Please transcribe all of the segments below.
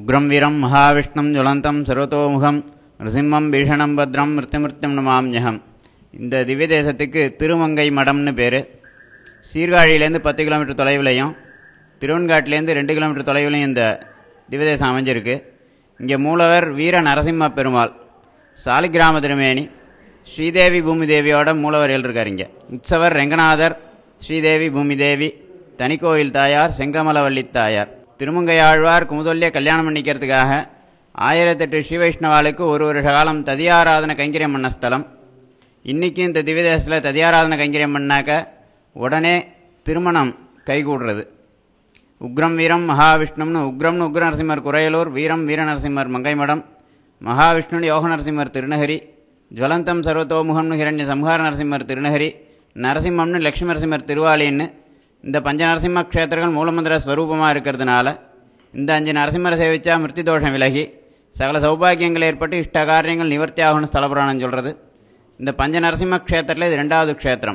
உக்ரம் வீரம் மகாவிஷ்ணும் ஜுவலந்தம் சர்வதோமுகம் நிருசிம்மம் பீஷணம் பத்ரம் மிருத்யுமிருத்யம் நமாம்யகம் இந்த திவ்ய தேசத்துக்கு திருமங்கை மடம்னு பேர் சீர்காழியிலேருந்து பத்து கிலோமீட்டர் தொலைவிலையும் திருவன்காட்டிலேருந்து ரெண்டு கிலோமீட்டர் தொலைவிலையும் இந்த திவ்ய தேசம் அமைஞ்சிருக்கு இங்கே மூலவர் வீர நரசிம்ம பெருமாள் சாலிகிராம திருமேனி ஸ்ரீதேவி பூமிதேவியோட மூலவர் இருக்கார் இங்கே உற்சவர் ரெங்கநாதர் ஸ்ரீதேவி பூமிதேவி தனிக்கோயில் தாயார் செங்கமலவல்லி தாயார் திருமங்கையாழ்வார் குமுதொல்லிய கல்யாணம் பண்ணிக்கிறதுக்காக ஆயிரத்தெட்டு ஸ்ரீ வைஷ்ணவாளுக்கு ஒரு வருஷ காலம் ததியாராதன கைங்கரியம் பண்ண ஸ்தலம் இன்னைக்கு இந்த திவ்யதேசத்தில் ததியாராதன கைங்கரியம் பண்ணாக்க உடனே திருமணம் கைகூடுறது உக்ரம் வீரம் மகாவிஷ்ணும்னு உக்ரம்னு உக்ர நரசிம்மர் குறையலூர் வீரம் வீர நரசிம்மர் மங்கைமடம் மகாவிஷ்ணுன்னு யோக நரசிம்மர் திருநகரி ஜுவலந்தம் சர்வத்தோமுகம்னு ஹிரண்ய சம்ஹார நரசிம்மர் திருநகரி நரசிம்மம்னு லக்ஷ்மி நரசிம்மர் திருவாலின்னு இந்த பஞ்ச நரசிம்ம க்ஷேத்திரங்கள் மூலமந்திர ஸ்வரூபமாக இருக்கிறதுனால இந்த அஞ்சு நரசிம்மரை சேவிச்சா மிருத்தி தோஷம் விலகி சகல சௌபாகியங்கள் ஏற்பட்டு இஷ்ட காரியங்கள் நிவர்த்தி ஆகணும் ஸ்தலபுராணம் சொல்கிறது இந்த பஞ்ச நரசிம்ம க்ஷேத்திரத்தில் இது ரெண்டாவது க்ஷேத்திரம்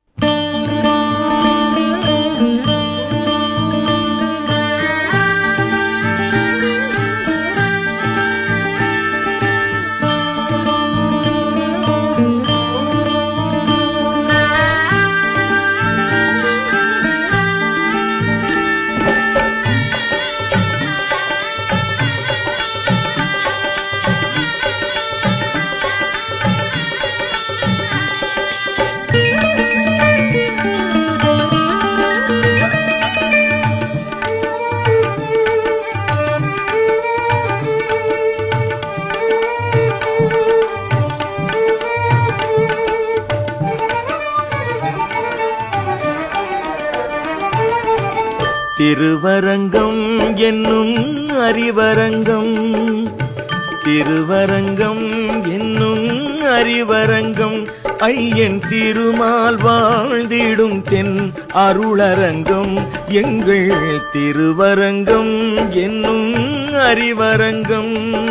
திருவரங்கம் என்னும் அறிவரங்கம் திருவரங்கம் என்னும் அறிவரங்கம் ஐயன் திருமால் வாழ்ந்திடும் தென் அருளரங்கம் எங்கள் திருவரங்கம் என்னும் அறிவரங்கம்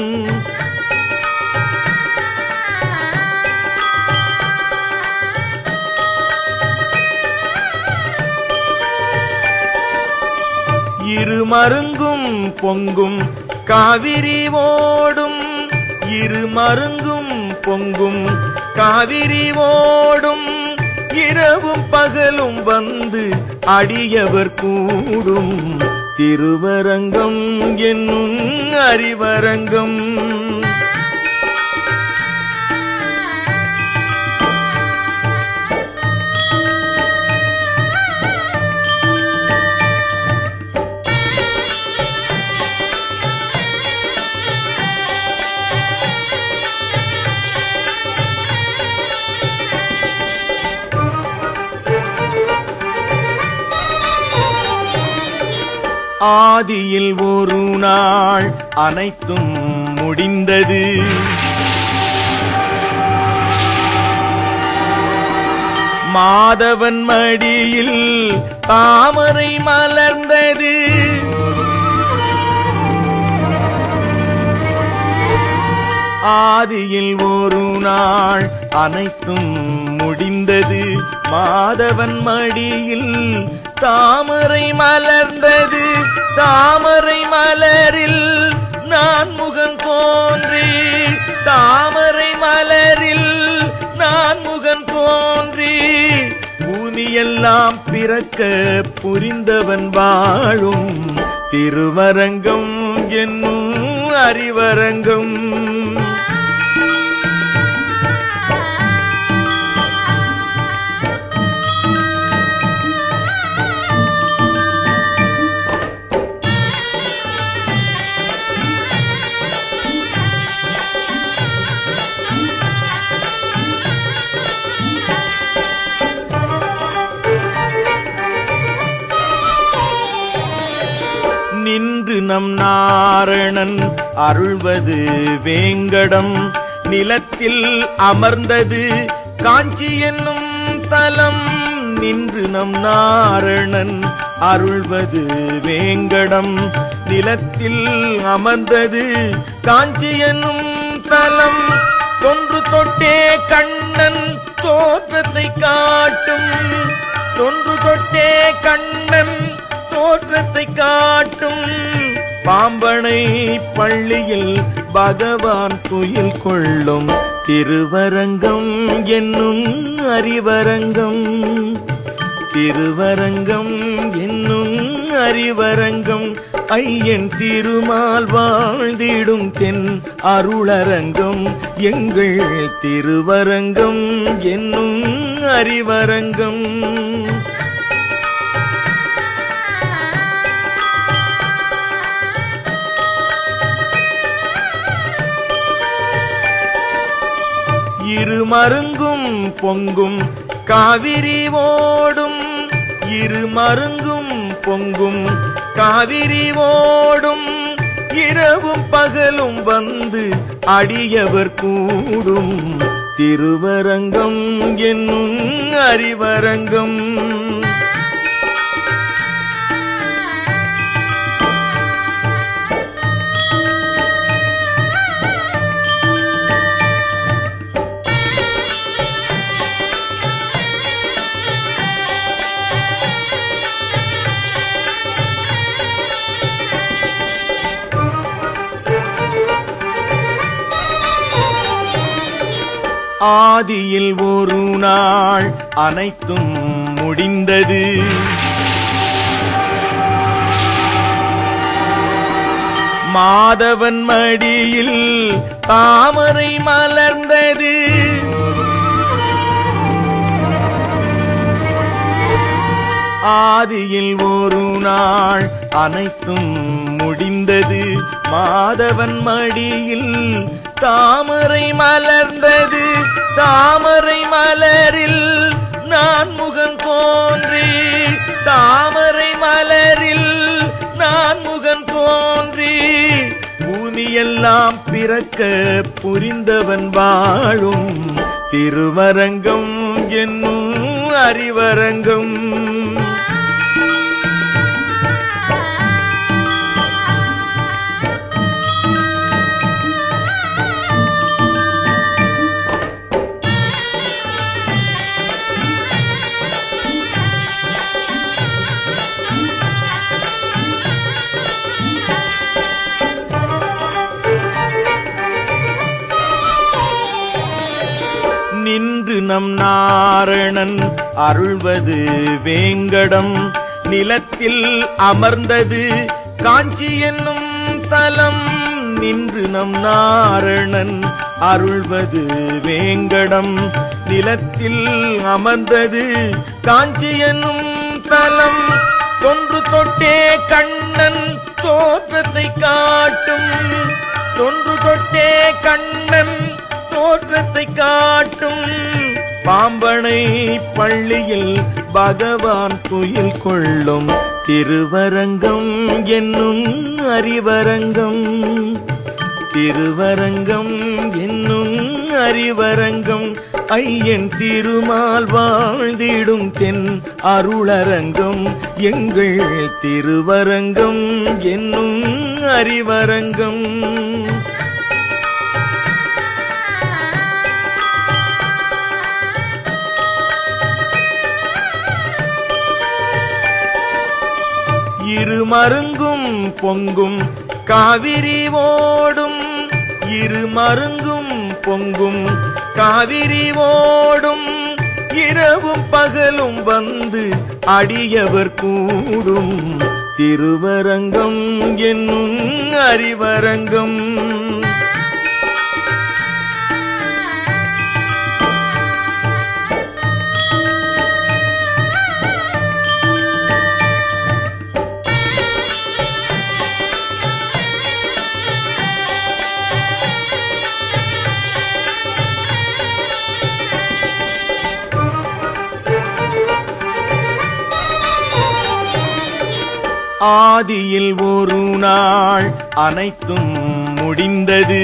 இருமருங்கும் பொங்கும் காவிரி ஓடும் இருமருங்கும் பொங்கும் காவிரி ஓடும் இரவும் பகலும் வந்து அடியவர் கூடும் திருவரங்கம் என்னும் அறிவரங்கம் ஆதியில் ஒரு நாள் அனைத்தும் முடிந்தது மாதவன் மடியில் தாமரை மலர்ந்தது ஆதியில் ஒரு நாள் அனைத்தும் முடிந்தது மாதவன் மடியில் தாமரை மலர்ந்தது தாமரை மலரில் நான் முகம் தோன்றி தாமரை மலரில் நான் முகம் தோன்றி பூமியெல்லாம் பிறக்க புரிந்தவன் வாழும் திருவரங்கம் என்னும் அறிவரங்கம் நின்று நம் நாரணன் அருள்வது வேங்கடம் நிலத்தில் அமர்ந்தது காஞ்சி என்னும் தலம் நின்று நம் நாரணன் அருள்வது வேங்கடம் நிலத்தில் அமர்ந்தது காஞ்சி என்னும் தலம் தொன்று தொட்டே கண்ணன் தோற்றத்தை காட்டும் தொன்று தொட்டே கண்ணன் தோற்றத்தை காட்டும் பாம்பன் பாம்பனை பள்ளியில் பகவான் துயில் கொள்ளும் திருவரங்கம் என்னும் அறிவரங்கம் திருவரங்கம் என்னும் அறிவரங்கம் ஐயன் திருமால் வாழ்ந்திடும் தென் அருளரங்கம் எங்கள் திருவரங்கம் என்னும் அறிவரங்கம் இருமருங்கும் பொங்கும் காவிரி ஓடும் இருமருங்கும் பொங்கும் காவிரி ஓடும் இரவும் பகலும் வந்து அடியவர் கூடும் திருவரங்கம் என்னும் அறிவரங்கம் ஆதியில் ஒரு நாள் அனைத்தும் முடிந்தது மாதவன் மடியில் தாமரை மலர்ந்தது ஆதியில் ஒரு நாள் அனைத்தும் முடிந்தது மாதவன் மடியில் தாமரை மலர்ந்தது தாமரை மலரில் நான் முகம் தோன்றி தாமரை மலரில் நான் முகம் தோன்றி பூமியெல்லாம் பிறக்க புரிந்தவன் வாழும் திருவரங்கம் என்னும் அறிவரங்கம் நின்று நம் நாரணன் அருள்வது வேங்கடம் நிலத்தில் அமர்ந்தது காஞ்சி என்னும் தலம் நின்று நம் நாரணன் அருள்வது வேங்கடம் நிலத்தில் அமர்ந்தது காஞ்சி என்னும் தலம் தொன்று தொட்டே கண்ணன் தோற்றத்தை காட்டும் தொன்று தொட்டே கண்ணன் தோற்றத்தை காட்டும் பாம்பனை பள்ளியில் பகவான் துயில் கொள்ளும் திருவரங்கம் என்னும் அறிவரங்கம் திருவரங்கம் என்னும் அறிவரங்கம் ஐயன் திருமால் வாழ்ந்திடும் தென் அருளரங்கம் எங்கள் திருவரங்கம் என்னும் அறிவரங்கம் இருமருங்கும் பொங்கும் காவிரி ஓடும் இருமருங்கும் பொங்கும் காவிரி ஓடும் இரவும் பகலும் வந்து அடியவர் கூடும் திருவரங்கம் என்னும் அறிவரங்கம் ஆதியில் ஒரு நாள் அனைத்தும் முடிந்தது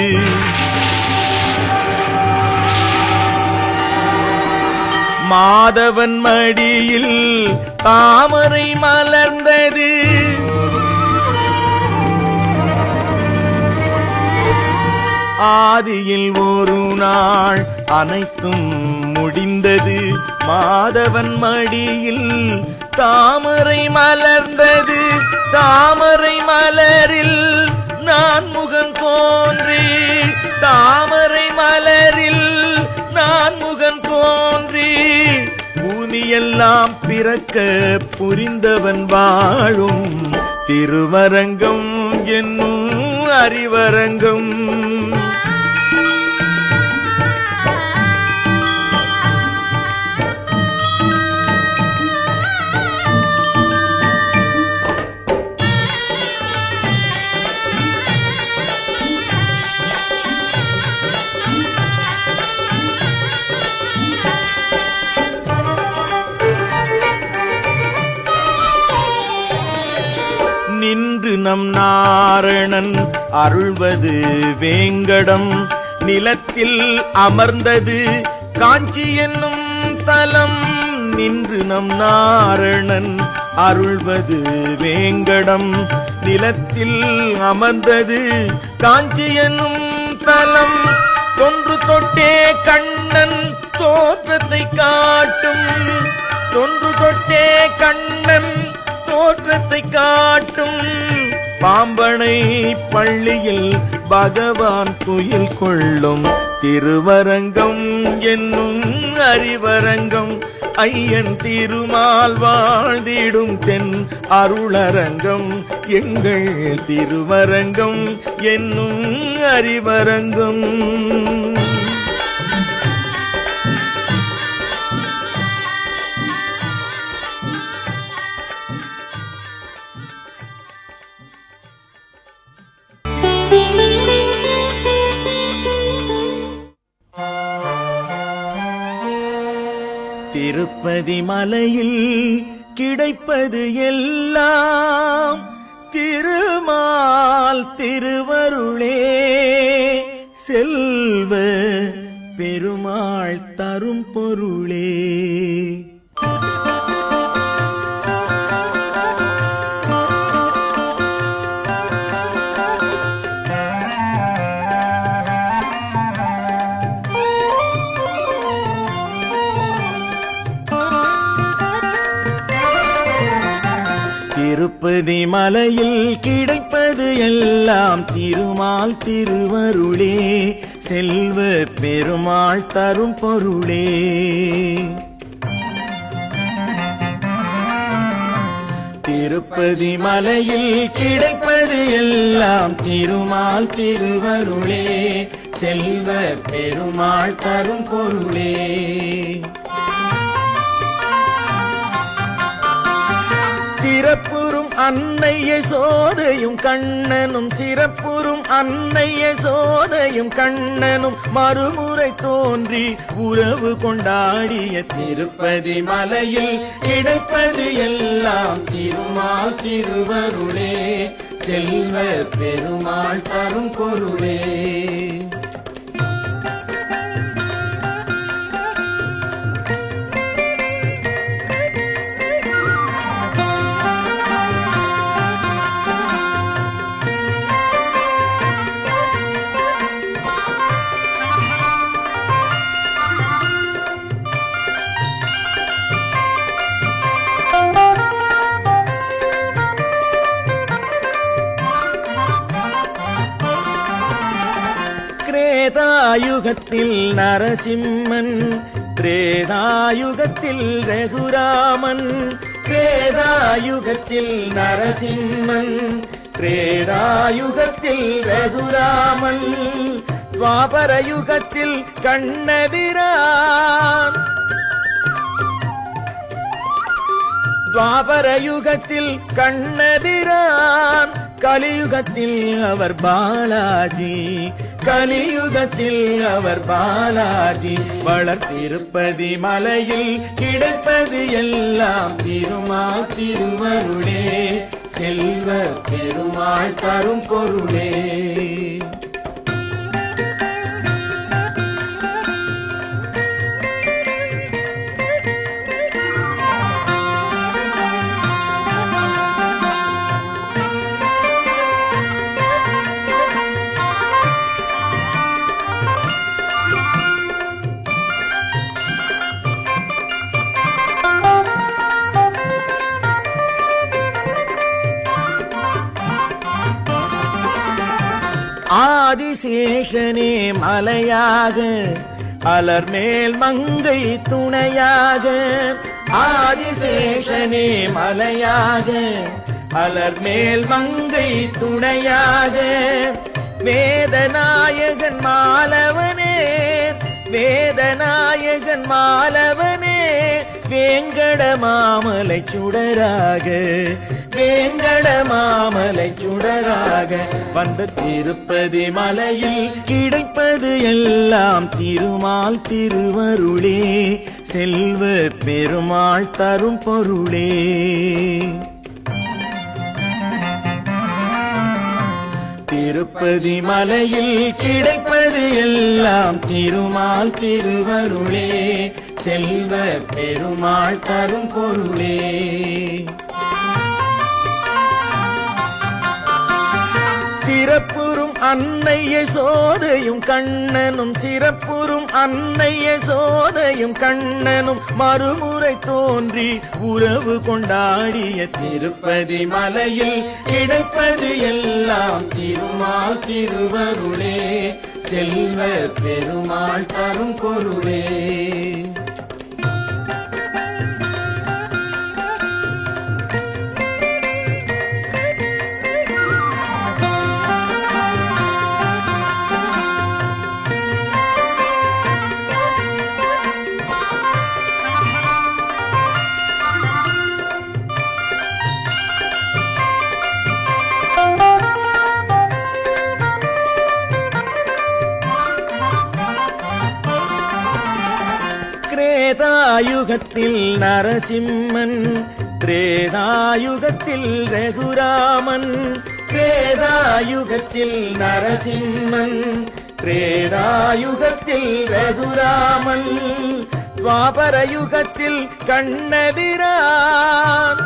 மாதவன் மடியில் தாமரை மலர்ந்தது ஆதியில் ஒரு நாள் அனைத்தும் முடிந்தது மாதவன் மடியில் தாமரை மலர்ந்தது தாமரை மலரில் நான் முகம் தோன்றி தாமரை மலரில் நான் முகம் தோன்றி பூமியெல்லாம் பிறக்க புரிந்தவன் வாழும் திருவரங்கம் என்னும் அறிவரங்கம் நின்று நம் நாரணன் அருள்வது வேங்கடம் நிலத்தில் அமர்ந்தது காஞ்சி என்னும் தலம் நின்று நம் நாரணன் அருள்வது வேங்கடம் நிலத்தில் அமர்ந்தது காஞ்சி என்னும் தலம் தொன்று தொட்டே கண்ணன் தோற்றத்தை காட்டும் தொன்று தொட்டே கண்ணன் தோற்றத்தை காட்டும் பாம்பனை பள்ளியில் பகவான் துயில் கொள்ளும் திருவரங்கம் என்னும் அறிவரங்கம் ஐயன் திருமால் வாழ்ந்திடும் தென் அருளரங்கம் எங்கள் திருவரங்கம் என்னும் அறிவரங்கம் திருப்பதி மலையில் கிடைப்பது எல்லாம் திருமால் திருவருளே செல்வ பெருமாள் தரும் பொருளே திருப்பதி மலையில் கிடைப்பது எல்லாம் திருமால் திருவருளே செல்வ பெருமாள் தரும் பொருளே திருப்பதி மலையில் கிடைப்பது எல்லாம் திருமால் திருவருளே செல்வ பெருமாள் தரும் பொருளே சிறப்புறும் அன்னைய சோதையும் கண்ணனும் சிறப்புறும் அன்னைய சோதையும் கண்ணனும் மறுமுறை தோன்றி உறவு கொண்டாடிய திருப்பதி மலையில் கிடைப்பது எல்லாம் திருமால் திருவருளே செல்வ பெருமாள் தரும் பொருளே கிரேதாயுகத்தில் நரசிம்மன் திரேதாயுகத்தில் ரகுராமன் கிரேதாயுகத்தில் நரசிம்மன் திரேதாயுகத்தில் ரகுராமன் துவாபர யுகத்தில் கண்ணபிரான் துவாபர யுகத்தில் கண்ணபிரான் கலியுகத்தில் அவர் பாலாஜி கலியுகத்தில் அவர் பாலாஜி வளர்த்திருப்பதி மலையில் கிடைப்பது எல்லாம் திருமால் திருவருளே செல்வ பெருமாள் தரும் பொருளே ஆதிசேஷனே மலையாக அலர்மேல் மங்கை துணையாக ஆதிசேஷனே மலையாக அலர்மேல் மங்கை துணையாக வேதநாயகன் மாலவனே வேதநாயகன் மாலவனே வேங்கட மாமலை சுடராக வேங்கட மாமலை சுடராக வந்த திருப்பதி மலையில் கிடைப்பது எல்லாம் திருமால் திருவருளே செல்வ பெருமாள் தரும் பொருளே திருப்பதி மலையில் கிடைப்பது எல்லாம் திருமால் திருவருளே செல்வ பெருமாள் தரும் பொருளே சிறப்புறும் அன்னைய சோதையும் கண்ணனும் சிறப்புறும் அன்னைய சோதையும் கண்ணனும் மறுமுறை தோன்றி உறவு கொண்டாடிய திருப்பதி மலையில் கிடைப்பது எல்லாம் திருமால் திருவருளே செல்வ பெருமாள் தரும் பொருளே கிரேதாயுகத்தில் நரசிம்மன் திரேதாயுகத்தில் ரகுராமன் கிரேதாயுகத்தில் நரசிம்மன் திரேதாயுகத்தில் ரகுராமன் துவாபர யுகத்தில் கண்ணபிரான்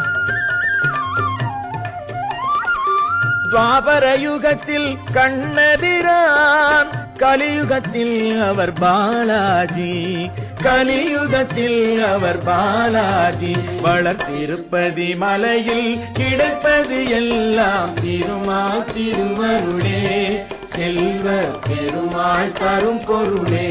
துவாபர யுகத்தில் கண்ணபிரான் கலியுகத்தில் அவர் பாலாஜி கலியுகத்தில் அவர் பாலாஜி வளர்த்திருப்பதி மலையில் கிடைப்பது எல்லாம் திருமா திருவருளே செல்வ பெருமாள் தரும் பொருளே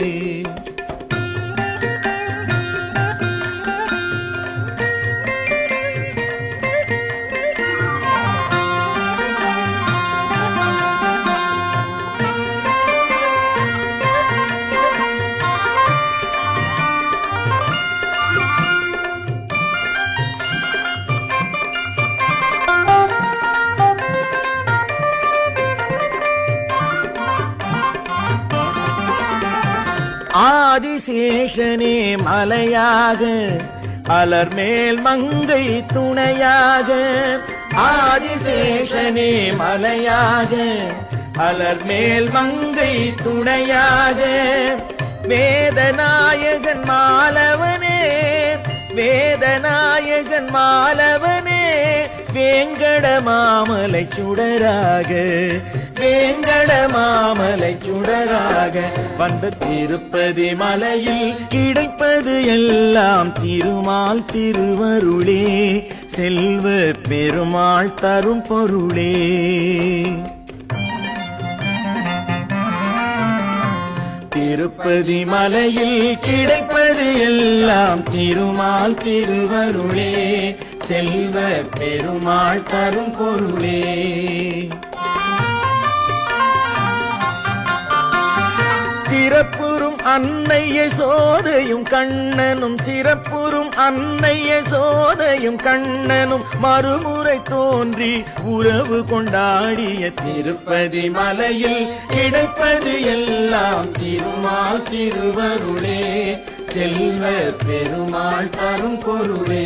ஆதிசேஷனே மலையாக அலர்மேல் மங்கை துணையாக ஆதிசேஷனே மலையாக அலர்மேல் மங்கை துணையாக வேதநாயகன் மாலவனே வேதநாயகன் மாலவனே வேங்கட மாமலை சுடராக வேங்கட மாமலை சுடராக வந்த திருப்பதி மலையில் கிடைப்பது எல்லாம் திருமால் திருவருளே செல்வ பெருமாள் தரும் பொருளே திருப்பதி மலையில் கிடைப்பது எல்லாம் திருமால் திருவருளே செல்வ பெருமாள் தரும் பொருளே சிறப்புறும் அன்னைய சோதையும் கண்ணனும் சிறப்புறும் அன்னைய சோதையும் கண்ணனும் மறுமுறை தோன்றி உறவு கொண்டாடிய திருப்பதி மலையில் கிடைப்பது எல்லாம் திருமால் திருவருளே செல்வ பெருமாள் தரும் பொருளே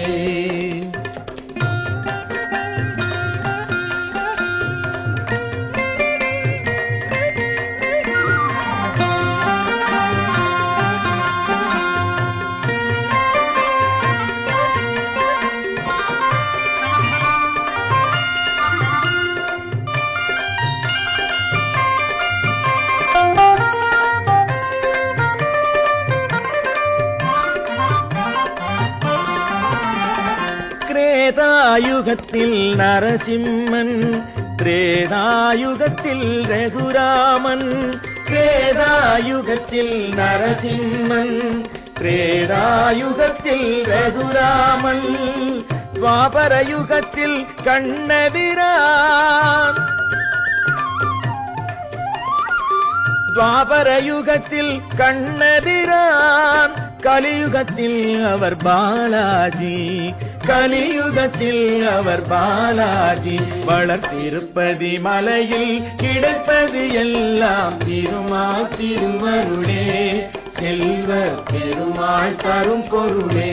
கிரேதாயுகத்தில் நரசிம்மன் திரேதாயுகத்தில் ரகுராமன் திரேதாயுகத்தில் நரசிம்மன் திரேதாயுகத்தில் ரகுராமன் துவாபரயுகத்தில் கண்ணபிரான் துவாபரயுகத்தில் கண்ணபிரான் கலியுகத்தில் அவர் பாலாஜி கலியுகத்தில் அவர் பாலாஜி வளர்த்திருப்பதி மலையில் கிடைப்பது எல்லாம் திருமால் திருவருளே செல்வ பெருமாள் தரும் பொருளே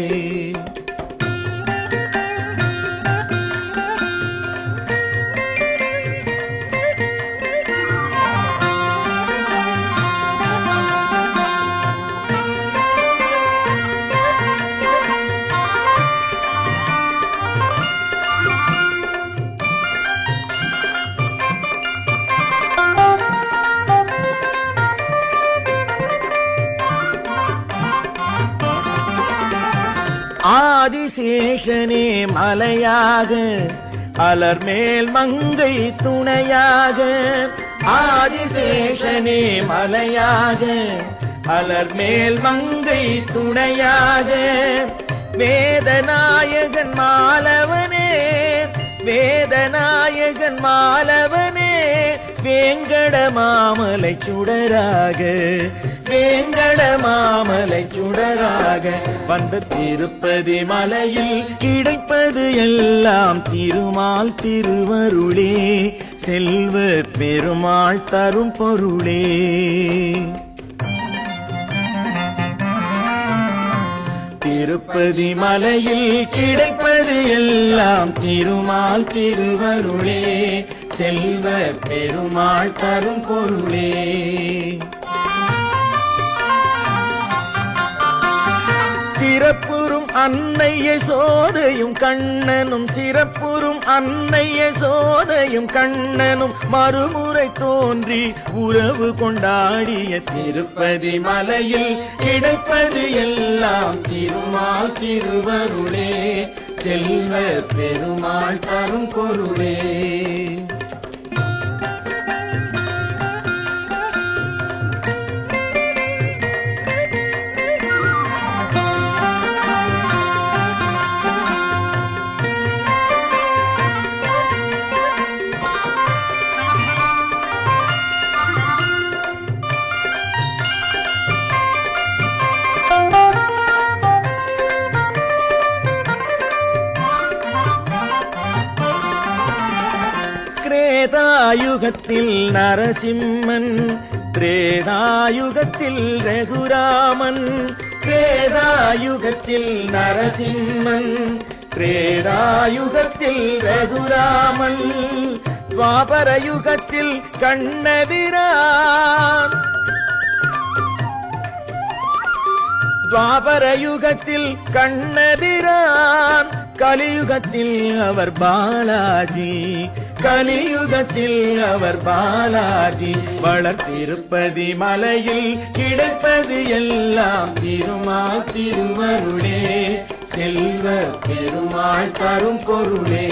ஆதிசேஷனே மலையாக அலர் மேல் மங்கை துணையாக ஆதிசேஷனே மலையாக அலர் மேல் மங்கை துணையாக வேதநாயகன் மாலவனே வேதநாயகன் மாலவனே வேங்கட மாமலை சுடராக வேங்கட மாமலை சுடராக வந்த திருப்பதி மலையில் கிடைப்பது எல்லாம் திருமால் திருவருளே செல்வ பெருமாள் தரும் பொருளே திருப்பதி மலையில் கிடைப்பது எல்லாம் திருமால் திருவருளே செல்வ பெருமாள் தரும் பொருளே சிறப்புறும் அன்னைய சோதையும் கண்ணனும் சிறப்புறும் அன்னைய சோதையும் கண்ணனும் மறுமுறை தோன்றி உறவு கொண்டாடிய திருப்பதி மலையில் கிடைப்பது எல்லாம் திருமால் திருவருளே செல்வ பெருமாள் தரும் பொருளே கிரேதாயுகத்தில் நரசிம்மன் திரேதாயுகத்தில் ரகுராமன் கிரேதாயுகத்தில் நரசிம்மன் திரேதாயுகத்தில் ரகுராமன் துவாபரயுகத்தில் கண்ணபிரான் துவாபரயுகத்தில் கண்ணபிரான் கலியுகத்தில் அவர் பாலாஜி கலியுகத்தில் அவர் பாலாஜி வளர்த்திருப்பதி மலையில் கிடைப்பது எல்லாம் திருமால் திருவருளே செல்வ பெருமாள் தரும் பொருளே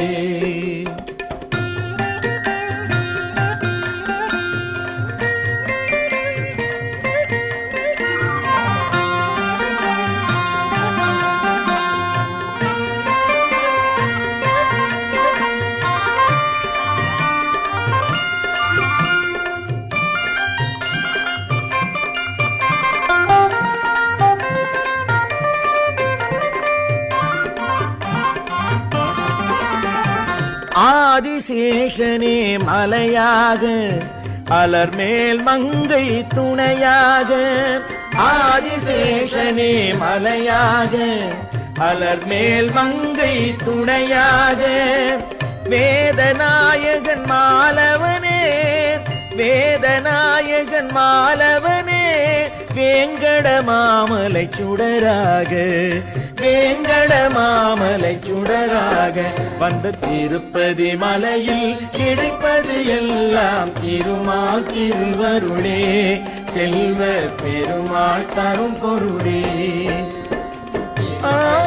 ஆதிசேஷனே மலையாக அலர் மேல் மங்கை துணையாக ஆதிசேஷனே மலையாக அலர் மேல் மங்கை துணையாக வேதநாயகன் மாலவனே வேதநாயகன் மாலவனே வேங்கட மாமலை சுடராக வேங்கட மாமலை சுடராக வந்த திருப்பதி மலையில் கிடைப்பது எல்லாம் திருமால் திருவருளே செல்வ பெருமாள் தரும் பொருளே ஆ